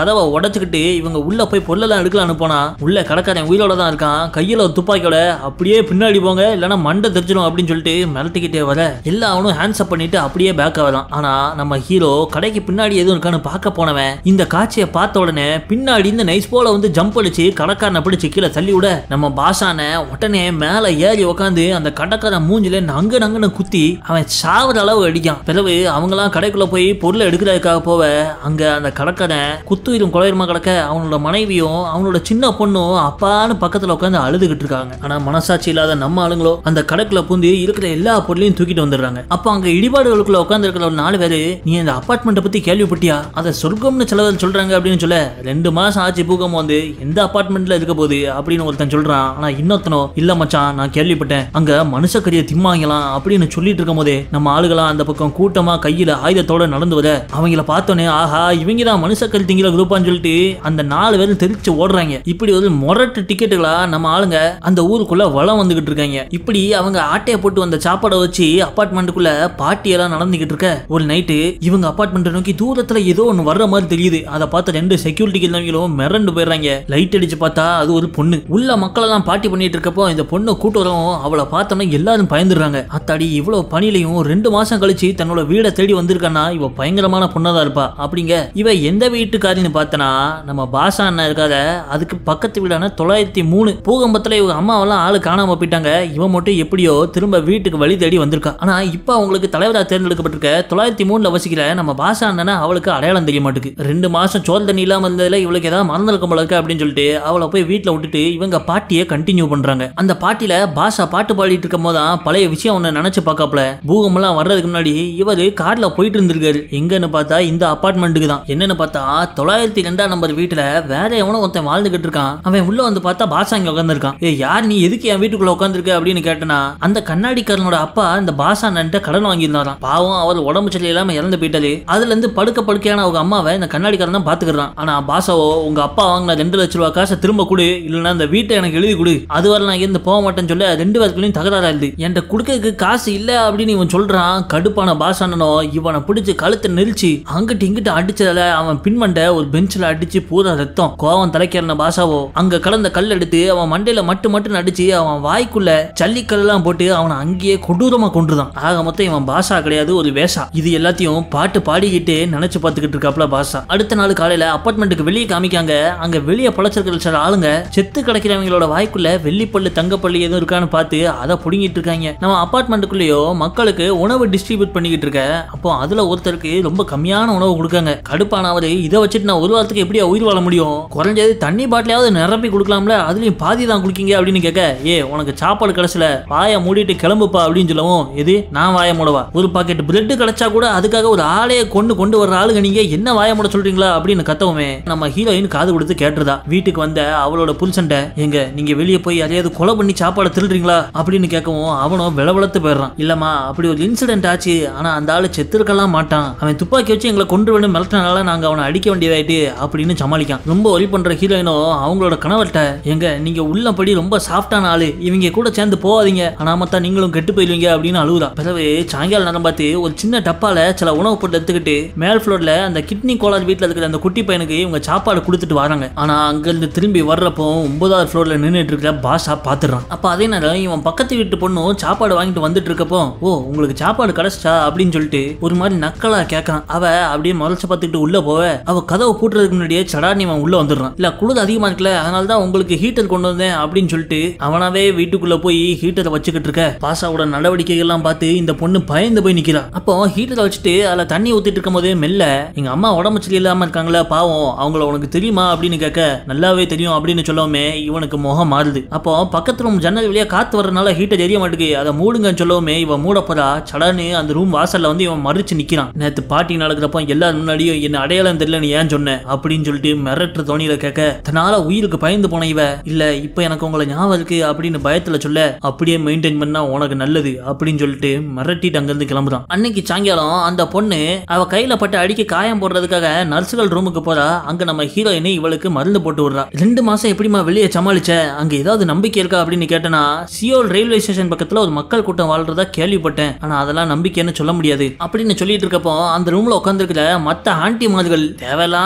கதவை உடைச்சுக்கிட்டு இவங்க உள்ள போய் பொருளெல்லாம் எடுக்கலாம்னு போனா உள்ள கடைக்காரன் உயிரோட தான் இருக்கான் கையில ஒரு துப்பாக்கியோட அப்படியே பின்னாடி போங்க இல்லைன்னா மண்டை தெரிச்சிடும் அப்படின்னு சொல்லிட்டு மிரட்டிக்கிட்டே வர எல்லா அவனும் ஹேண்ட்ஸ் அப் பண்ணிட்டு அப்படியே பேக் ஆகலாம் ஆனா நம்ம ஹீரோ கடைக்கு பின்னாடி எதுவும் இருக்கான்னு பார்க்க போனவன் இந்த காட்சியை பார்த்த உடனே பின்னாடி இந்த நைஸ் போல வந்து ஜம்ப் அடிச்சு கடைக்காரனை பிடிச்சு கீழே தள்ளி விட நம்ம பாசான உடனே மேல ஏறி உட்காந்து அந்த கடைக்காரன் மூஞ்சில நங்கு நங்குன்னு குத்தி அவன் சாவுற அளவு அடிக்கான் பிறகு அவங்களாம் கடைக்குள்ள போய் பொருளை எடுக்கிறதுக்காக போவ அங்க அந்த கடைக்காரன் குத்துயிரும் குலையுமா கிடக்க அவனோட மனைவியும் அவனோட சின்ன பொண்ணும் அப்பான்னு பக்கத்துல உட்காந்து அழுதுகிட்டு இருக்காங்க ஆனா மனசாட்சி இல்லாத நம்ம ஆளுங்களோ அந்த கடைக்குள்ள பூந்து இருக்கிற எல்லா பொருளையும் தூக்கிட்டு வந்துடுறாங்க அப்ப அங்க இடிபாடுகளுக்குள்ள உட்கார்ந்து இருக்கிற ஒரு நாலு பேரு நீ இந்த அபார்ட்மெண்ட்டை பத்தி கேள்விப்பட்டியா அதை சொர்க்கம்னு சிலவர் சொல்றாங்க அப்படின்னு சொல்ல ரெண்டு மாசம் ஆச்சு பூகம் வந்து எந்த அபார்ட்மெண்ட்ல இருக்க போகுது அப்படின்னு ஒருத்தன் சொல்றான் ஆனா இன்னொருத்தனோ இல்ல மச்சான் நான் கேள்விப்பட்டேன் அங்க மனுஷக்கரிய திம்மாங்கலாம் அப்படின்னு சொல்லிட்டு இருக்கும் போதே நம்ம ஆளுகளாம் அந்த பக்கம் கூட்டமா கையில ஆயுதத்தோட நடந்து வர அவங்கள பார்த்தோன்னே ஆஹா இவங்க தான் மனுஷக்கரி திங்கிற குரூப்பான்னு சொல்லிட்டு அந்த நாலு பேரும் தெரிச்சு ஓடுறாங்க இப்படி ஒரு முரட்டு டிக்கெட்டுகளா நம்ம ஆளுங்க அந்த ஊருக்குள்ள வளம் வந்துகிட்டு இருக்காங்க இப்படி அவங்க ஆட்டையை போட்டு வந்த சாப்பாடை வச்சு அபார்ட்மெண்ட்டுக்குள்ள பார்ட்டி எல்லாம் நடந்துகிட்டு இருக்க ஒரு நைட்டு இவங்க அபார்ட்மெண்ட்டை நோக்கி தூரத்துல ஏதோ ஒன்று வர்ற மாதிரி தெரியுது அதை பார்த்து ரெண்டு செக்யூரிட்டி இருந்தவங்களும் மிரண்டு போயிடுறாங்க லைட் அடிச்சு பார்த்தா அது ஒரு பொண்ணு உள்ள மக்கள் எல்லாம் பார்ட்டி பண்ணிட்டு இருக்கப்போ இந்த பொண்ணு கூட்டுறவும் அவளை பார்த்தோன்னா எல்லாரும் பயந்துடுறாங்க அத்தாடி இவ்வளவு பணியிலையும் ரெண்டு மாசம் கழிச்சு தன்னோட வீடை தேடி வந்திருக்கானா இவ பயங்கரமான பொண்ணாதான் இருப்பா அப்படிங்க இவ எந்த வீட்டுக்காரின்னு பார்த்தனா நம்ம பாஷா அண்ணா இருக்காத அதுக்கு பக்கத்து வீடான தொள்ளாயிரத்தி மூணு பூகம்பத்துல இவங்க அம்மாவெல்லாம் ஆளு காணாம போயிட்டாங்க இவன் மட்டும் எப்படியோ திரும்ப வீட்டுக்கு வழி தேடி வந்திருக்கா ஆனா இப்ப அவங்களுக்கு தலைவரா தேர்ந்தெடுக்கப்பட்டிருக்க தொள்ளாயிரத்தி மூணுல வசிக்கிற நம்ம பாஷா அண்ணனை அவளுக்கு அடையாளம் தெரிய மாட்டேங்குது ரெண்டு மாசம் சோறு தண்ணி இல்லாம இருந்ததுல இவளுக்கு ஏதாவது மறந்துருக்க போல இருக்கு அப்படின்னு சொல்லிட்டு அவளை போய் வீட்டுல விட்டுட்டு இவங்க பாட்டியை கண்டினியூ பண்றாங்க அந்த பாட்டில பாஷா பாட்டு பாடிட்டு இருக்கும் போதான் பழைய விஷயம் ஒண்ணு நினைச்சு பார்க்காப்ல பூகமெல்லாம் வர்றதுக்கு முன்னாடி இவரு கார்ல போயிட்டு இருந்திருக்காரு எங்கன்னு பார்த்தா இந்த அபார்ட்மெண்ட்டுக்கு தான் என்னன்னு பார்த்தா தொள்ளாயிரத்தி ரெண்டாம் நம்பர் வீட்டுல வேற எவனோ ஒருத்தன் வாழ்ந்துகிட்டு இருக்கான் அவன் உள்ள வந்து பார்த்தா பாஷா இங்க உட்காந்துருக்கான் ஏ யார் நீ எதுக்கு என் வீட்டுக்குள்ள உட்காந்துருக்க அப்படின்னு கேட்டனா அந்த கண்ணாடிக்காரனோட அப்பா இந்த பாஷா நன்ட்ட கடன் வாங்கியிருந்தாராம் பாவம் அவர் உடம்பு சரி இல்லாம இறந்து போயிட்டாரு அதுல இருந்து படுக்க படுக்கையான அவங்க அம்மாவை இந்த கண்ணாடிக்காரன் தான் பாத்துக்கிறான் ஆனா பாஷாவோ உங்க அப்பா வாங்கின ரெண்டு லட்ச ரூபா காசை திரும்ப கொடு இல்லைன்னா இந்த வீட்டை எனக்கு எழுதி கொடு அதுவரை நான் இருந்து போக மாட்டேன்னு சொல்ல ரெண்டு பேருக்குள்ளயும் தகராறா இருந்து என்கிட்ட கொடுக்கறதுக்கு காசு இல்ல அப்படின்னு இவன் சொல்றான் கடுப்பான பாஷானனோ இவனை பிடிச்சு கழுத்தை நெரிச்சு அங்கிட்டு இங்கிட்டு அடிச்சதால அவன் பின்மண்டை ஒரு பெஞ்சில் அடிச்சு பூரா ரத்தம் கோவம் தலைக்கிறன பாஷாவோ அங்க கலந்த கல் எடுத்து அவன் மண்டையில மட்டு மட்டும் அடிச்சு அவன் வாய்க்குள்ள ஜல்லிக்கல் எல்லாம் போட்டு அவனை அங்கேயே கொடூரமா கொண்டுதான் ஆக மொத்தம் இவன் பாஷா கிடையாது ஒரு வேஷா இது எல்லாத்தையும் பாட்டு பாடிக்கிட்டே நினைச்சு பார்த்துக்கிட்டு இருக்காப்ல பாஷா அடுத்த நாள் காலையில அப்பார்ட்மெண்ட்டுக்கு வெளியே காமிக்காங்க அங்க வெளியே பழச்சிருக்கிற சில ஆளுங்க செத்து கிடக்கிறவங்களோட வாய்க்குள்ள வெள்ளிப்பள்ளு தங்கப்பள்ளி எதுவும் இருக்கான்னு பார்த்து அதை புடுங்கிட்டு இருக்காங்க நம்ம அப்பார்ட்மெண்ட்டுக்குள்ளேயோ மக்களுக்கு உணவு டிஸ்ட்ரிபியூட் பண்ணிக்கிட்டு இருக்க அப்போ அதுல ஒருத்தருக்கு ரொம்ப கம்மியான உணவு கொடுக்காங்க கடுப்பானவர் இதை வச்சுட்டு நான் ஒரு வாரத்துக்கு எப்படியா உயிர் வாழ முடியும் குறைஞ்சது தண்ணி பாட்டிலாவது நிரப்பி கொடுக்கலாம்ல அதுலயும் பாதி தான் குடிக்கீங்க அப்படின்னு கேட்க ஏ உனக்கு சாப்பாடு கிடைச்சல வாயை மூடிட்டு கிளம்புப்பா அப்படின்னு சொல்லவும் எது நான் வாய மூடவா ஒரு பாக்கெட் பிரெட் கிடைச்சா கூட அதுக்காக ஒரு ஆளைய கொண்டு கொண்டு வர்ற ஆளுங்க நீங்க என்ன வாய மூட சொல்றீங்களா அப்படின்னு கத்தவுமே நம்ம ஹீரோயின் காது கொடுத்து கேட்டுறதா வீட்டுக்கு வந்த அவளோட புருஷன்ட்ட எங்க நீங்க வெளியே போய் யாரையாவது கொலை பண்ணி சாப்பாடு திருடுறீங்களா அப்படின்னு கேட்கவும் அவனும் விளவளத்து போயிடுறான் இல்லம்மா அப்படி ஒரு இன்சிடென்ட் ஆச்சு ஆனா அந்த ஆளு செத்துருக்கலாம் மாட்டான் அவன் துப்பாக்கி வச்சு எங்களை கொண்டு வந்து மிரட்டினால நாங்க அவனை அடிக்க வேண்டியதாயிட்டு அப்படின்னு சமாளிக்கான் ரொம்ப ஒலி பண்ற ஹீரோயினோ அவங்களோட கணவர்கிட்ட எங்க நீங்க உள்ளபடி ரொம்ப சாஃப்டான ஆளு இவங்க கூட சேர்ந்து போகாதீங்க அனாமத்தா நீங்களும் கெட்டு போயிருவீங்க அப்படின்னு அழுகுறா பிறகு சாயங்காலம் நேரம் பார்த்து ஒரு சின்ன டப்பால சில உணவு பொருள் எடுத்துக்கிட்டு மேல் ஃப்ளோர்ல அந்த கிட்னி கோளாறு வீட்டுல இருக்கிற அந்த குட்டி பையனுக்கு இவங்க சாப்பாடு கொடுத்துட்டு வராங்க ஆனா அங்க இருந்து திரும்பி வர்றப்போ ஒன்பதாவது ஃப்ளோர்ல நின்னுட்டு இருக்கிற பாஷா பாத்துறான் அப்ப அதே நேரம் இவன் பக்கத்து வீட்டு பொண்ணும் சாப்பாடு வாங்கிட்டு வந்துட்டு இருக்கப்போ ஓ உங்களுக்கு சாப்பாடு கிடைச்சா அப்படின்னு சொல்லிட்டு ஒரு மாதிரி நக்கலா கேட்கறான் அவ அப்படியே முறைச்சு பார்த்துக்கிட்டு உள்ள போவ அவ கதவை பூட்டுறதுக்கு முன்னாடியே சடார்னி அவன் உள்ள வந்துடுறான் இல்ல குளிர் அதிகமா இருக்குல்ல அதனால தான் உங்களுக்கு ஹீட்டர் கொண்டு வந்தேன் அப்படின்னு சொல்லிட்டு அவனாவே வீட்டுக்குள்ள போய் ஹீட்டரை வச்சுக்கிட்டு இருக்க பாஷாவோட நடவடிக்கைகள் எல்லாம் பார்த்து இந்த பொண்ணு பயந்து போய் நிக்கிறா அப்போ ஹீட்டரை வச்சுட்டு அதுல தண்ணி ஊத்திட்டு இருக்கும் போதே மெல்ல எங்க அம்மா உடம்பு சரி இல்லாம இருக்காங்களா பாவம் அவங்கள உனக்கு தெரியுமா அப்படின்னு கேட்க நல்லாவே தெரியும் அப்படின்னு சொல்லவுமே இவனுக்கு முகம் மாறுது அப்போ பக்கத்து ரூம் ஜன்னல் வழியா காத்து வர்றதுனால ஹீட்டர் எரிய மாட்டேங்குது அதை மூடுங்கன்னு சொல்லவுமே இவன் மூட போறா சடன்னு அந்த ரூம் வாசல்ல வந்து இவன் மறிச்சு நிக்கிறான் நேத்து பாட்டி நடக்கிறப்போ எல்லாரும் முன்னாடியும் என்ன அடையாளம் தெரியல நீ ஏன் சொன்ன அப்படின்னு சொல்லிட்டு மிரட்டுற தோணியில கேட்க தன்னால உயிருக்கு பயந்து போன இவ இல்ல இப்ப எனக்கு உங்களை ஞாபகம் இருக்கு அப்படின்னு பயத்துல சொல்ல அப்படியே மெயின்டைன் பண்ணா உனக்கு நல்லது அப்படின்னு சொல்லிட்டு மிரட்டிட்டு அங்கிருந்து கிளம்புறான் அன்னைக்கு சாயங்காலம் அந்த பொண்ணு அவ கையில பட்டு அடிக்க காயம் போடுறதுக்காக நர்சுகள் ரூமுக்கு போறா அங்க நம்ம ஹீரோயினி இவளுக்கு மருந்து போட்டு விடுறா ரெண்டு மாசம் எப்படிமா வெளியே சமாளிச்ச அங்க ஏதாவது நம்பிக்கை இருக்கா அப்படின்னு கேட்டனா சியோல் ரயில்வே ஸ்டேஷன் பக்கத்துல ஒரு மக்கள் கூட்டம் வாழ்றதா கேள்விப்பட்டேன் ஆனா அதெல்லாம் நம்பிக்கைன்னு சொல்ல முடியாது அப்படின்னு சொல்லிட்டு இருக்கப்போ அந்த ரூம்ல உட்காந்துருக்கிற மத்த ஆன்டி மார்கள் தேவையில்லாம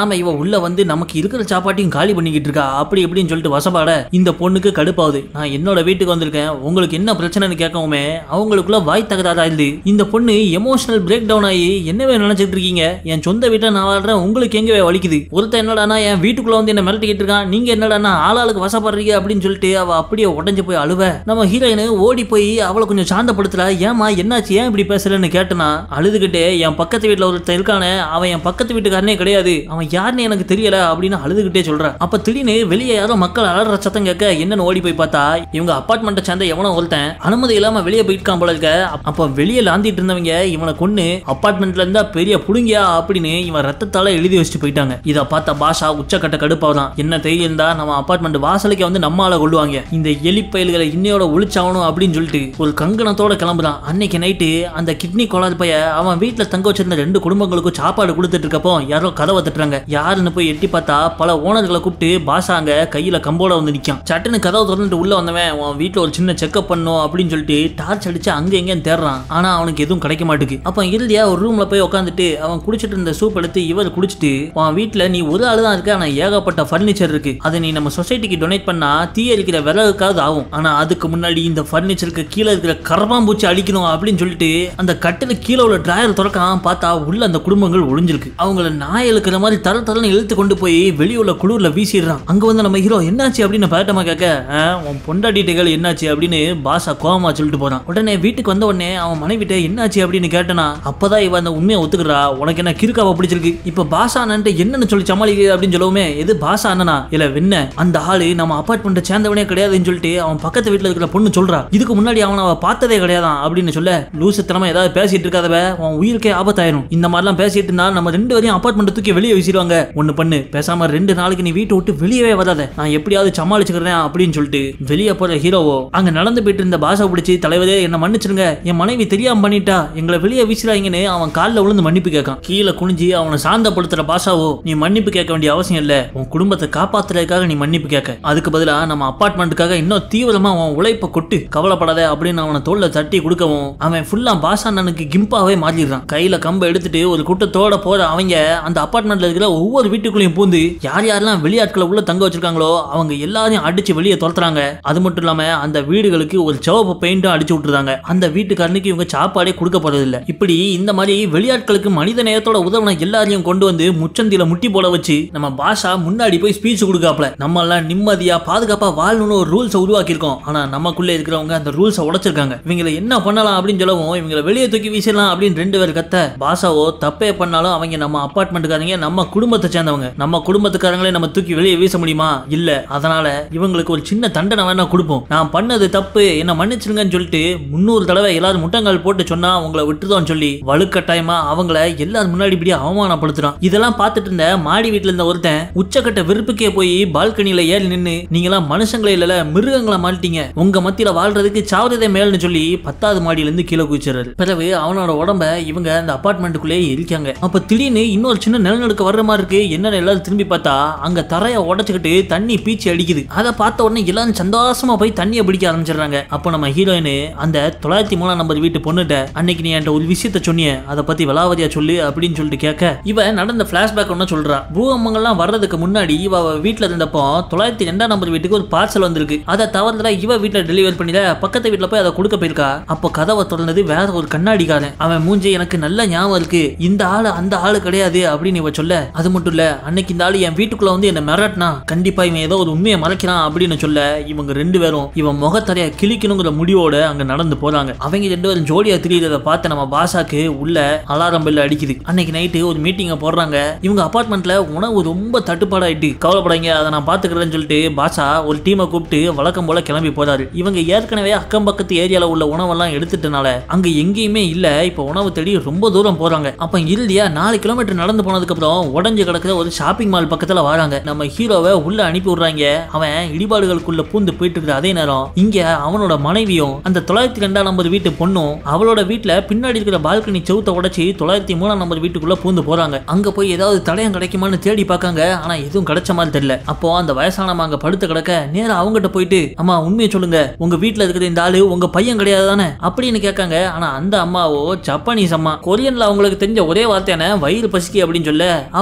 இல்லாம இவ உள்ள வந்து நமக்கு இருக்கிற சாப்பாட்டையும் காலி பண்ணிக்கிட்டு இருக்கா அப்படி இப்படின்னு சொல்லிட்டு வசப்பாட இந்த பொண்ணுக்கு கடுப்பாகுது நான் என்னோட வீட்டுக்கு வந்திருக்கேன் உங்களுக்கு என்ன பிரச்சனைன்னு கேட்கவுமே அவங்களுக்குள்ள வாய் தகராறா இருந்து இந்த பொண்ணு எமோஷனல் பிரேக் டவுன் ஆகி என்னவே நினைச்சிட்டு இருக்கீங்க என் சொந்த வீட்டை நான் வாழ்றேன் உங்களுக்கு எங்கவே வலிக்குது ஒருத்தன் என்னடானா என் வீட்டுக்குள்ள வந்து என்ன மிரட்டிக்கிட்டு இருக்கான் நீங்க என்னடானா ஆளாளுக்கு வசப்படுறீங்க அப்படின்னு சொல்லிட்டு அவ அப்படியே உடஞ்சு போய் அழுவ நம்ம ஹீரோயின் ஓடி போய் அவளை கொஞ்சம் சாந்தப்படுத்துறா ஏமா என்னாச்சு ஏன் இப்படி பேசுறேன்னு கேட்டனா அழுதுகிட்டே என் பக்கத்து வீட்டுல ஒருத்தன் இருக்கானே அவன் என் பக்கத்து வீட்டுக்காரனே கிடையாது அவன் யாருன்னு எனக்கு தெரியல அப்படின்னு அழுதுகிட்டே சொல்றான் அப்ப திடீர்னு வெளியே யாரோ மக்கள் அலற சத்தம் கேட்க என்னன்னு ஓடி போய் பார்த்தா இவங்க அபார்ட்மெண்ட்டை சேர்ந்த எவனோ ஒருத்தன் அனுமதி இல்லாம வெளியே போயிட்டான் போல இருக்க அப்ப வெளியே லாந்திட்டு இருந்தவங்க இவனை கொன்னு அபார்ட்மெண்ட்ல இருந்தா பெரிய புடுங்கியா அப்படின்னு இவன் ரத்தத்தால எழுதி வச்சுட்டு போயிட்டாங்க இத பார்த்த பாஷா உச்சக்கட்ட கடுப்பாதான் என்ன தைரியம் இருந்தா நம்ம அபார்ட்மெண்ட் வாசலுக்கு வந்து நம்ம ஆளை கொள்ளுவாங்க இந்த எலி பயல்களை இன்னையோட ஒழிச்சாகணும் அப்படின்னு சொல்லிட்டு ஒரு கங்கணத்தோட கிளம்புறான் அன்னைக்கு நைட்டு அந்த கிட்னி கோளாறு பைய அவன் வீட்டுல தங்க வச்சிருந்த ரெண்டு குடும்பங்களுக்கும் சாப்பாடு கொடுத்துட்டு இருக்கப்போ யாரோ கதவை தட்டுறாங்க யாருன்னு போய் எட்டி பார்த்தா பல ஓனர்களை கூப்பிட்டு பாஷா அங்க கையில கம்போட வந்து நிக்கான் சட்டுன்னு கதவை திறந்துட்டு உள்ள வந்தவன் உன் வீட்டுல ஒரு சின்ன செக்அப் பண்ணும் அப்படின்னு சொல்லிட்டு டார்ச் அடிச்சு அங்க எங்கேயும் தேடுறான் ஆனா அவனுக்கு எதுவும் கிடைக்க மாட்டேங்குது அப்ப இறுதியா ஒரு ரூம்ல போய் உட்காந்துட்டு அவன் குடிச்சிட்டு இருந்த சூப் எடுத்து இவர் குடிச்சிட்டு உன் வீட்டுல நீ ஒரு ஆளு தான் இருக்க ஆனா ஏகப்பட்ட ஃபர்னிச்சர் இருக்கு அதை நீ நம்ம சொசைட்டிக்கு டொனேட் பண்ணா தீ எரிக்கிற விறகுக்காவது ஆகும் ஆனா அதுக்கு முன்னாடி இந்த ஃபர்னிச்சருக்கு கீழே இருக்கிற கரப்பாம்பூச்சி அழிக்கணும் அப்படின்னு சொல்லிட்டு அந்த கட்டில கீழே உள்ள டிராயர் திறக்காம பார்த்தா உள்ள அந்த குடும்பங்கள் ஒளிஞ்சிருக்கு அவங்கள நாய் இழுக்கிற மாதிரி தர தரன்னு இழுத்து கொண்டு போய் வெளியே உள்ள குளிர்ல வீசிடுறான் அங்க வந்து நம்ம ஹீரோ என்னாச்சு அப்படின்னு பதட்டமா கேட்க "ஆ, உன் பொண்டாட்டிகள் என்னாச்சு அப்படின்னு பாசா கோவமா சொல்லிட்டு போறான் உடனே வீட்டுக்கு வந்த உடனே அவன் மனைவிட்ட என்னாச்சு அப்படின்னு கேட்டனா அப்பதான் இவன் அந்த உண்மையை ஒத்துக்கிறா உனக்கு என்ன கிறுக்காவ பிடிச்சிருக்கு இப்ப பாசா அண்ணன்ட்ட என்னன்னு சொல்லி சமாளிக்குது அப்படின்னு சொல்லவுமே எது பாசா அண்ணனா இல்ல வெண்ண அந்த ஆளு நம்ம அபார்ட்மெண்ட்டை சேர்ந்தவனே கிடையாதுன்னு சொல்லிட்டு அவன் பக்கத்து வீட்டுல இருக்கிற பொண்ணு சொல்றா இதுக்கு முன்னாடி அவன் அவ பார்த்ததே கிடையாதான் அப்படின்னு சொல்ல லூசுத்தனமா ஏதாவது பேசிட்டு இருக்காதவ உன் உயிருக்கே ஆபத்தாயிரும் இந்த மாதிரிலாம் பேசிட்டு இருந்தா நம்ம ரெண்டு வரையும் அபார்ட்மெண்ட் தூக்கி வெளியே வீசிடுவாங்க ஒண்ணு பண்ணு பேசாம ரெண்டு நாளைக்கு நீ வீட்டை விட்டு வெளியவே வராத நான் எப்படியாவது சமாளிச்சுக்கிறேன் அப்படின்னு சொல்லிட்டு வெளியே போற ஹீரோவோ அங்க நடந்து போயிட்டு இருந்த பாஷா பிடிச்சி தலைவரே என்ன மன்னிச்சிருங்க என் மனைவி தெரியாம பண்ணிட்டா எங்களை வெளியே வீசுறாங்கன்னு அவன் காலில் விழுந்து மன்னிப்பு கேட்கான் கீழே குனிஞ்சு அவனை சாந்தப்படுத்துற பாஷாவோ நீ மன்னிப்பு கேட்க வேண்டிய அவசியம் இல்ல உன் குடும்பத்தை காப்பாத்துறதுக்காக நீ மன்னிப்பு கேட்க அதுக்கு பதிலா நம்ம அபார்ட்மெண்ட்டுக்காக இன்னும் தீவிரமா அவன் உழைப்பை கொட்டு கவலைப்படாத அப்படின்னு அவனை தோல்ல தட்டி கொடுக்கவும் அவன் ஃபுல்லா பாஷா அண்ணனுக்கு கிம்பாவே மாறிடுறான் கையில கம்பை எடுத்துட்டு ஒரு கூட்டத்தோட போற அவங்க அந்த அபார்ட்மெண்ட்ல இருக்கிற ஒவ்வொரு வீட்டுக்குள்ளேயும் பூந்து யார் யாரெல்லாம் வெளியாட்களை உள்ள தங்க வச்சிருக்காங்களோ அவங்க எல்லாரையும் அடிச்சு வெளியே துரத்துறாங்க அது மட்டும் இல்லாம அந்த வீடுகளுக்கு ஒரு சிவப்பு பெயிண்டும் அடிச்சு விட்டுறாங்க அந்த வீட்டுக்காரனுக்கு இவங்க சாப்பாடே கொடுக்க போறதில்ல இப்படி இந்த மாதிரி வெளியாட்களுக்கு மனித நேயத்தோட உதவின எல்லாரையும் கொண்டு வந்து முச்சந்தில முட்டி போட வச்சு நம்ம பாஷா முன்னாடி போய் ஸ்பீச் கொடுக்காப்ல நம்ம எல்லாம் நிம்மதியா பாதுகாப்பா வாழணும்னு ஒரு ரூல்ஸை உருவாக்கியிருக்கோம் ஆனா நமக்குள்ள இருக்கிறவங்க அந்த ரூல்ஸை உடைச்சிருக்காங்க இவங்களை என்ன பண்ணலாம் அப்படின்னு சொல்லவும் இவங்களை வெளியே தூக்கி வீசிடலாம் அப்படின்னு ரெண்டு பேர் கத்த பாஷாவோ தப்பே பண்ணாலும் அவங்க நம்ம அப்பார்ட்மெண்ட்டுக்காரங்க நம்ம குடும்பத்தை சேர்ந்தவங்க நம்ம குடும்பத்துக்காரங்களே நம்ம தூக்கி வெளியே வீச முடியுமா இல்ல அதனால இவங்களுக்கு ஒரு சின்ன தண்டனை வேணா கொடுப்போம் நான் பண்ணது தப்பு என்ன மன்னிச்சிருங்கன்னு சொல்லிட்டு முன்னூறு தடவை எல்லாரும் முட்டங்கால் போட்டு சொன்னா உங்களை விட்டுதோன்னு சொல்லி வலுக்கட்டாயமா அவங்கள எல்லாரும் முன்னாடி இப்படி அவமானப்படுத்துறான் இதெல்லாம் பார்த்துட்டு இருந்த மாடி வீட்டுல இருந்த ஒருத்தன் உச்சக்கட்ட வெறுப்புக்கே போய் பால்கனில ஏறி நின்னு நீங்களாம் மனுஷங்களே இல்லல மிருகங்களை மாட்டிட்டீங்க உங்க மத்தியில வாழ்றதுக்கு சாவதே மேல்னு சொல்லி பத்தாவது மாடியில இருந்து கீழே குதிச்சிடுறாரு பிறகு அவனோட உடம்ப இவங்க அந்த அபார்ட்மெண்ட்டுக்குள்ளே இருக்காங்க அப்ப திடீர்னு இன்னொரு சின்ன நிலநடுக்க வர்ற மாதிரி இருக்கு என்னன்னு எல்லாரும் திரும்பி பார்த்தா அங்க தரைய உடைச்சுக்கிட்டு தண்ணி பீச்சி அடிக்குது அதை பார்த்த உடனே எல்லாரும் சந்தோஷமா போய் தண்ணியை பிடிக்க ஆரம்பிச்சிடுறாங்க அப்போ நம்ம ஹீரோயின் அந்த தொள்ளாயிரத்தி மூணாம் நம்பர் வீட்டு பொண்ணுட்ட அன்னைக்கு நீ என்கிட்ட ஒரு விஷயத்த சொன்னியே அதை பத்தி விலாவதியா சொல்லு அப்படின்னு சொல்லிட்டு கேட்க இவ நடந்த பிளாஷ்பேக் ஒன்று சொல்றா பூகம்பங்கள்லாம் வர்றதுக்கு முன்னாடி இவ அவ வீட்டுல இருந்தப்போ தொள்ளாயிரத்தி ரெண்டாம் நம்பர் வீட்டுக்கு ஒரு பார்சல் வந்திருக்கு அதை தவறுதலா இவ வீட்டுல டெலிவரி பண்ணிட பக்கத்து வீட்டுல போய் அதை கொடுக்க போயிருக்கா அப்போ கதவை திறந்தது வேற ஒரு கண்ணாடிக்காரன் அவன் மூஞ்சி எனக்கு நல்ல ஞாபகம் இருக்கு இந்த ஆளு அந்த ஆளு கிடையாது அப்படின்னு இவ சொல்ல அது மட்டும் இல்ல அன்னைக்கு இந்த ஆளு என் வீட்டுக்குள்ள வந்து என்ன மிரட்டினா கண்டிப்பா இவன் ஏதோ ஒரு உண்மையை மறைக்கிறான் அப்படின்னு சொல்ல இவங்க ரெண்டு பேரும் இவன் முகத்தரைய கிழிக்கணுங்கிற முடிவோட அங்க நடந்து போறாங்க அவங்க ரெண்டு பேரும் ஜோடியா திரியறத பார்த்து நம்ம பாஷாக்கு உள்ள அலாரம் பெல் அடிக்குது அன்னைக்கு நைட்டு ஒரு மீட்டிங்கை போடுறாங்க இவங்க அபார்ட்மெண்ட்ல உணவு ரொம்ப தட்டுப்பாடாயிட்டு கவலைப்படாங்க அதை நான் பாத்துக்கிறேன்னு சொல்லிட்டு பாஷா ஒரு டீமை கூப்பிட்டு வழக்கம் போல கிளம்பி போறாரு இவங்க ஏற்கனவே அக்கம் பக்கத்து ஏரியால உள்ள உணவெல்லாம் எடுத்துட்டனால அங்க எங்கேயுமே இல்ல இப்ப உணவு தேடி ரொம்ப தூரம் போறாங்க அப்ப இறுதியா நாலு கிலோமீட்டர் நடந்து போனதுக்கு அப்புறம் உடஞ்சு கிடக்குற ஒரு ஷாப்பிங் மால் பக்கத்துல வராங்க நம்ம ஹீரோவை உள்ள அனுப்பி விடுறாங்க அவன் இடிபாடுகளுக்குள்ள பூந்து போயிட்டு இருக்கிற அதே நேரம் இங்க அவனோட மனைவியும் அந்த தொள்ளாயிரத்தி ரெண்டாம் நம்பர் வீட்டு பொண்ணும் அவளோட வீட்டுல பின்னாடி இருக்கிற பால்கனி செவுத்த உடைச்சி தொள்ளாயிரத்தி மூணாம் நம்பர் வீட்டுக்குள்ள பூந்து போறாங்க அங்க போய் ஏதாவது தடயம் கிடைக்குமான்னு தேடி பார்க்காங்க ஆனா எதுவும் கிடைச்ச மாதிரி தெரியல அப்போ அந்த வயசானவங்க அங்க படுத்து கிடக்க நேரா அவங்ககிட்ட போயிட்டு அம்மா உண்மையை சொல்லுங்க உங்க வீட்டுல இருக்கிற இந்த ஆளு உங்க பையன் கிடையாது தானே அப்படின்னு கேட்காங்க ஆனா அந்த அம்மாவோ ஜப்பானீஸ் அம்மா கொரியன்ல அவங்களுக்கு தெரிஞ்ச ஒரே வார்த்தையான வயிறு பசிக்கு அப்படின்னு சொல்ல அவ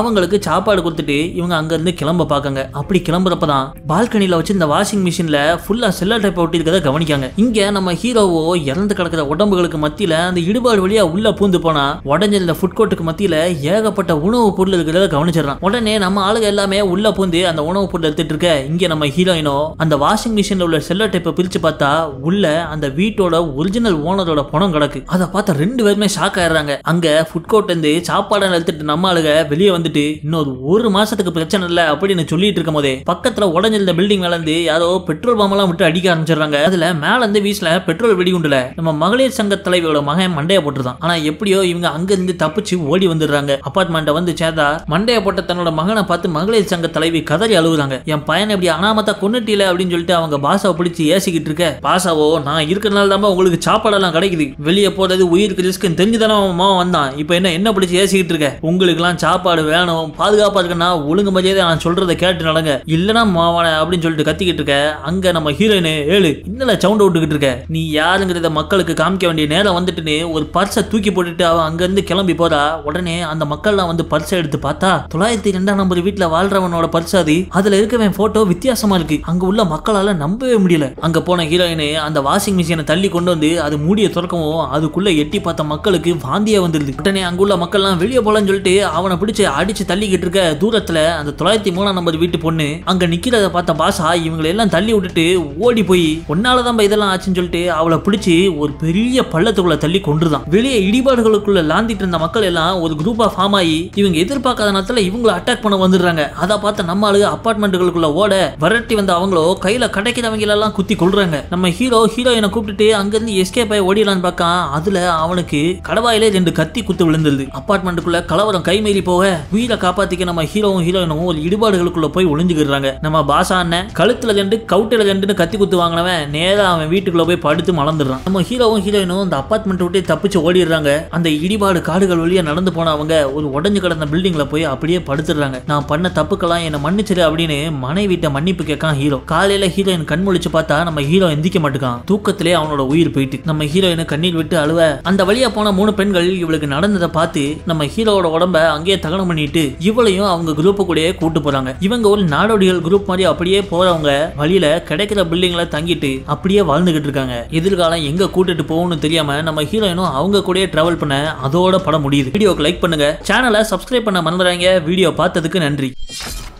அவங்களுக்கு சாப்பாடு கொடுத்துட்டு இவங்க அங்க இருந்து கிளம்ப பாக்காங்க அப்படி கிளம்புறப்ப தான் பால்கனில வச்சு இந்த வாஷிங் மிஷின்ல ஃபுல்லா செல்லர் டைப் ஒட்டி இருக்கதை கவனிக்காங்க இங்க நம்ம ஹீரோவோ இறந்து கிடக்கிற உடம்புகளுக்கு மத்தியில அந்த இடுபாடு வழியா உள்ள பூந்து போனா உடஞ்சிருந்த ஃபுட் கோர்ட்டுக்கு மத்தியில ஏகப்பட்ட உணவு பொருள் இருக்கிறத கவனிச்சிடறான் உடனே நம்ம ஆளுங்க எல்லாமே உள்ள பூந்து அந்த உணவு பொருள் எடுத்துட்டு இருக்க இங்க நம்ம ஹீரோயினோ அந்த வாஷிங் மிஷின்ல உள்ள செல்லர் டைப்பை பிரிச்சு பார்த்தா உள்ள அந்த வீட்டோட ஒரிஜினல் ஓனரோட பணம் கிடக்கு அதை பார்த்த ரெண்டு பேருமே ஷாக் ஆயிடுறாங்க அங்க ஃபுட் கோர்ட் இருந்து சாப்பாடு எடுத்துட்டு நம்ம ஆளுங்க வெளியே வந்துட்டு இன்னொரு ஒரு மாசத்துக்கு பிரச்சனை இல்ல அப்படின்னு சொல்லிட்டு இருக்கும் போதே பக்கத்துல உடஞ்சிருந்த பில்டிங் மேல இருந்து யாரோ பெட்ரோல் பாம்பெல்லாம் விட்டு அடிக்க ஆரம்பிச்சிடுறாங்க அதுல மேல இருந்து வீசுல பெட்ரோல் வெடிகுண்டுல நம்ம மகளிர் சங்க தலைவியோட மகன் மண்டைய போட்டுருதான் ஆனா எப்படியோ இவங்க அங்க இருந்து தப்பிச்சு ஓடி வந்துடுறாங்க அபார்ட்மெண்ட்டை வந்து சேர்ந்தா மண்டைய போட்ட தன்னோட மகனை பார்த்து மகளிர் சங்க தலைவி கதறி அழுகுறாங்க என் பையனை இப்படி அனாமத்தா கொன்னுட்டீல அப்படின்னு சொல்லிட்டு அவங்க பாசாவை பிடிச்சி ஏசிக்கிட்டு இருக்க பாசாவோ நான் இருக்கிறனால தான் உங்களுக்கு சாப்பாடெல்லாம் கிடைக்குது வெளியே போறது உயிருக்கு ரிஸ்க் தெரிஞ்சுதானே அவன் மாவன் வந்தான் இப்போ என்ன என்ன பிடிச்சி ஏசிக்கிட்டு இருக்க உங்களுக்குலாம் சாப்பாடு வேணும் பாதுகாப்பா இருக்குன்னா ஒழுங்கு மரியாதை நான் சொல்றதை கேட்டு நடங்க இல்லனா மாவான அப்படின்னு சொல்லிட்டு கத்திக்கிட்டு இருக்க அங்க நம்ம ஹீரோயின் ஏழு இன்னல சவுண்ட் விட்டுக்கிட்டு இருக்க நீ யாருங்கிறத மக்களுக்கு காமிக்க வேண்டிய நேரம் வந்துட்டுன்னு ஒரு பர்ஸை தூக்கி போட்டுட்டு அவன் அங்க இருந்து கிளம்பி போறா உடனே அந்த மக்கள்லாம் வந்து பர்ஸை எடுத்து பார்த்தா தொள்ளாயிரத்தி ரெண்டாம் நம்பர் வீட்டுல வாழ்றவனோட பர்ஸ் அது அதுல இருக்கவன் போட்டோ வித்தியாசமா இருக்கு அங்க உள்ள மக்களால நம்பவே முடியல அங்க போன ஹீரோயின் அந்த வாஷிங் மிஷினை தள்ளி கொண்டு வந்து அது மூடிய திறக்கவும் அதுக்குள்ள எட்டி பார்த்த மக்களுக்கு வாந்தியே வந்துருது உடனே அங்குள்ள மக்கள்லாம் வெளியே போலன்னு சொல்லிட்டு அவனை பிடிச்சு அடிச்சு தள்ளிக்கிட்டு இருக்க தூரத்துல அந்த தொள்ளாயிரத்தி மூணாம் நம்பர் வீட்டு பொண்ணு அங்க நிக்கிறத பார்த்த பாசா இவங்களை எல்லாம் தள்ளி விட்டுட்டு ஓடி போய் ஒன்னாலதான் இதெல்லாம் ஆச்சுன்னு சொல்லிட்டு அவளை பிடிச்சி ஒரு பெரிய பள்ளத்துக்குள்ள தள்ளி கொண்டுதான் வெளியே இடிபாடுகளுக்குள்ள லாந்திட்டு இருந்த மக்கள் எல்லாம் ஒரு குரூப்பா ஃபார்ம் ஆகி இவங்க எதிர்பார்க்காத நேரத்துல இவங்கள அட்டாக் பண்ண வந்துடுறாங்க அதை பார்த்த நம்ம ஆளு அப்பார்ட்மெண்ட்டுகளுக்குள்ள ஓட விரட்டி வந்த அவங்களோ கையில கிடைக்கிறவங்க எல்லாம் குத்தி கொள்றாங்க நம்ம ஹீரோ ஹீரோயினை கூப்பிட்டுட்டு அங்கிருந்து எஸ்கேப் ஆகி ஓடிடலான்னு பார்க்கான் அதுல அவனுக்கு கடவாயிலே ரெண்டு கத்தி குத்து விழுந்துருது அப்பார்ட்மெண்ட்டுக்குள்ள கலவரம் கைமீறி போக உயிரை காப்பாத்திக்க நம்ம ஹீரோவும் ஹீரோயினும் ஒரு இடுபாடுகளுக்குள்ள போய் ஒளிஞ்சுக்கிடுறாங்க நம்ம பாசா அண்ணன் கழுத்துல ரெண்டு கவுட்டில ரெண்டுன்னு கத்தி குத்து வாங்கினவன் நேரா அவன் வீட்டுக்குள்ள போய் படுத்து மலர்ந்துடுறான் நம்ம ஹீரோவும் ஹீரோயினும் அந்த அப்பார்ட்மெண்ட் விட்டு தப்பிச்சு ஓடிடுறாங்க அந்த இடிபாடு காடுகள் வழியா நடந்து போனவங்க ஒரு உடஞ்சு கிடந்த பில்டிங்ல போய் அப்படியே படுத்துடுறாங்க நான் பண்ண தப்புக்கெல்லாம் என்னை மன்னிச்சிரு அப்படின்னு மனைவிட்ட மன்னிப்பு கேட்கான் ஹீரோ காலையில ஹீரோயின் கண் முழிச்சு பார்த்தா நம்ம ஹீரோ எந்திக்க மாட்டுக்கான் தூக்கத்திலே அவனோட உயிர் போயிட்டு நம்ம ஹீரோயினை கண்ணீர் விட்டு அழுவ அந்த வழியா போன மூணு பெண்கள் இவளுக்கு நடந்ததை பார்த்து நம்ம ஹீரோவோட உடம்ப அங்கேயே தகனம் பண்ணிட்டு இவளையும் அவங்க குரூப்பு கூடயே கூட்டு போறாங்க இவங்க ஒரு நாடோடிகள் குரூப் மாதிரி அப்படியே போறவங்க வழியில கிடைக்கிற பில்டிங்ல தங்கிட்டு அப்படியே வாழ்ந்துகிட்டு இருக்காங்க எதிர்காலம் எங்க கூட்டிட்டு போகணும்னு தெரியாம நம்ம ஹீரோயினும் அவங்க கூடயே டிராவல் பண்ண அதோட படம் முடியுது வீடியோக்கு லைக் பண்ணுங்க சேனலை சப்ஸ்கிரைப் பண்ண மறந்துடாங்க வீடியோ பார்த்ததுக்கு நன்றி